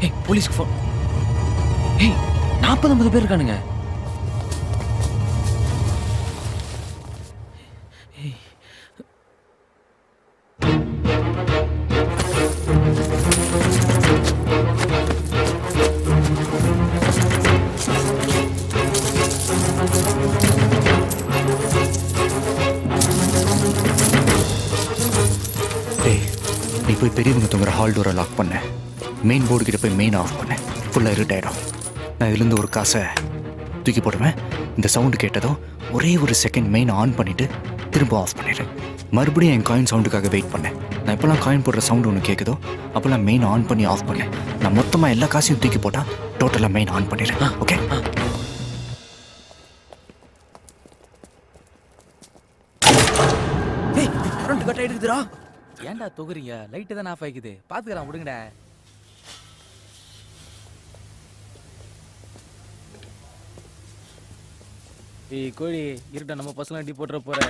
ஏய் போலீஸ்க்கு ஃபோன் ஏய் நாற்பது ஐம்பது பேர் இருக்கானுங்க டேய் நீ போய் பெரியவங்க தூங்குற ஹால் டோரை லாக் பண்ண மெயின் போர்டு கிட்ட போய் மெயின் ஆஃப் பண்ண ஃபுல்லாக இருட் ஆயிடும் நான் இதுலேருந்து ஒரு காசை தூக்கி போடுவேன் இந்த சவுண்டு கேட்டதும் ஒரே ஒரு செகண்ட் மெயின் ஆன் பண்ணிட்டு திரும்ப ஆஃப் பண்ணிடு மறுபடியும் என் காயின் சவுண்டுக்காக வெயிட் பண்ணேன் நான் எப்போல்லாம் காயின் போடுற சவுண்டு ஒன்று கேட்குதோ அப்போல்லாம் மெயின் ஆன் பண்ணி ஆஃப் பண்ணேன் நான் மொத்தமாக எல்லா காசையும் தூக்கி போட்டால் டோட்டலாக மெயின் ஆன் பண்ணிடுறேன் ஓகே ஏய் கரண்ட் கட் ஆயிடுதுடா ஏன்டா தொகுறீங்க லைட்டு தான் ஆஃப் ஆகிக்குது பாத்துக்கலாம் விடுங்கடா ஏய் கோழி இருட்ட நம்ம பசங்க டீ போட்டுற போற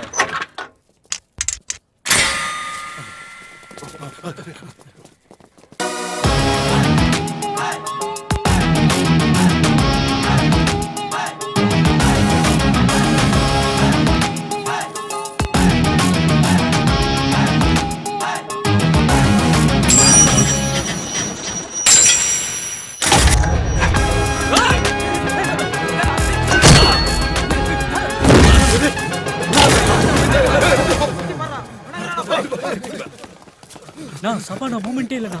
நான் சபானா மூமெண்டே இல்லைண்ணா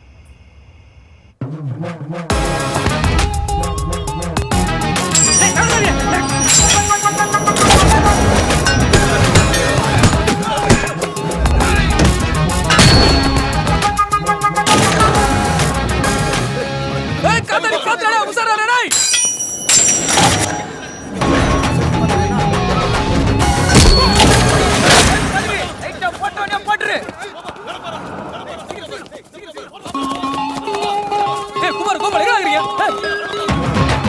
ஏய் காத்தாடி பாத்துடா உசாரா டேய் லைட்டா போட்டவனே போட்டுரு ஏய் குமார் கோபால் எங்க இருக்கீங்க ஏய்.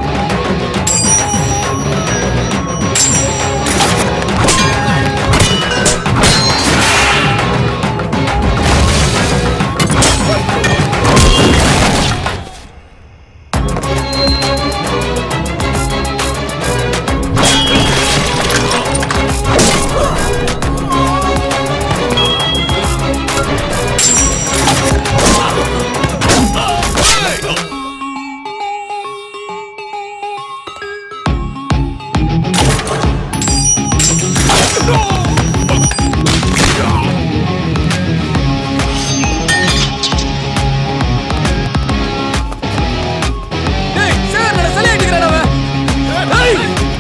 ஏய் சேர் நான் சலே அடிக்கறடா அவன் ஏய்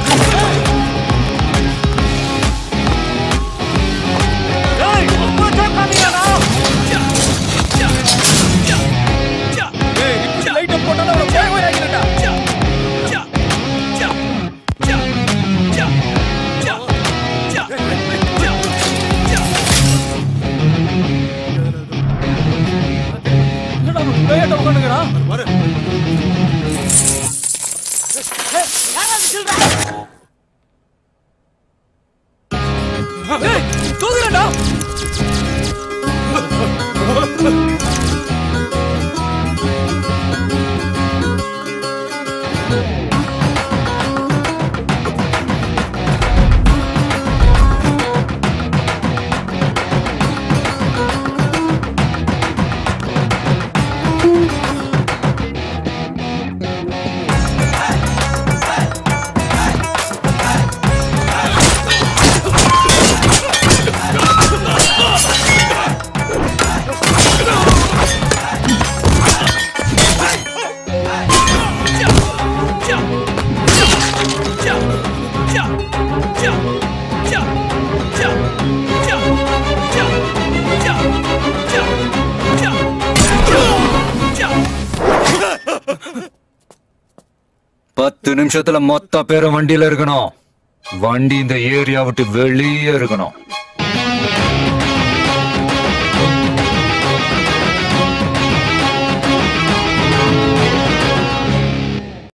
ஏய் அப்பா சாக்காதீங்கடா ஏய் இப்படி லைட்ட போட்டா அவன் போய் போய் ஆகிடடா என்னடா அவன் பேயட்ட உட்காந்துக்கிறான் ஏய் தூக்குறடா பத்து நிமிஷத்துல மொத்த பேரும் வண்டியில இருக்கணும் வண்டி இந்த ஏரியா விட்டு வெளியே இருக்கணும்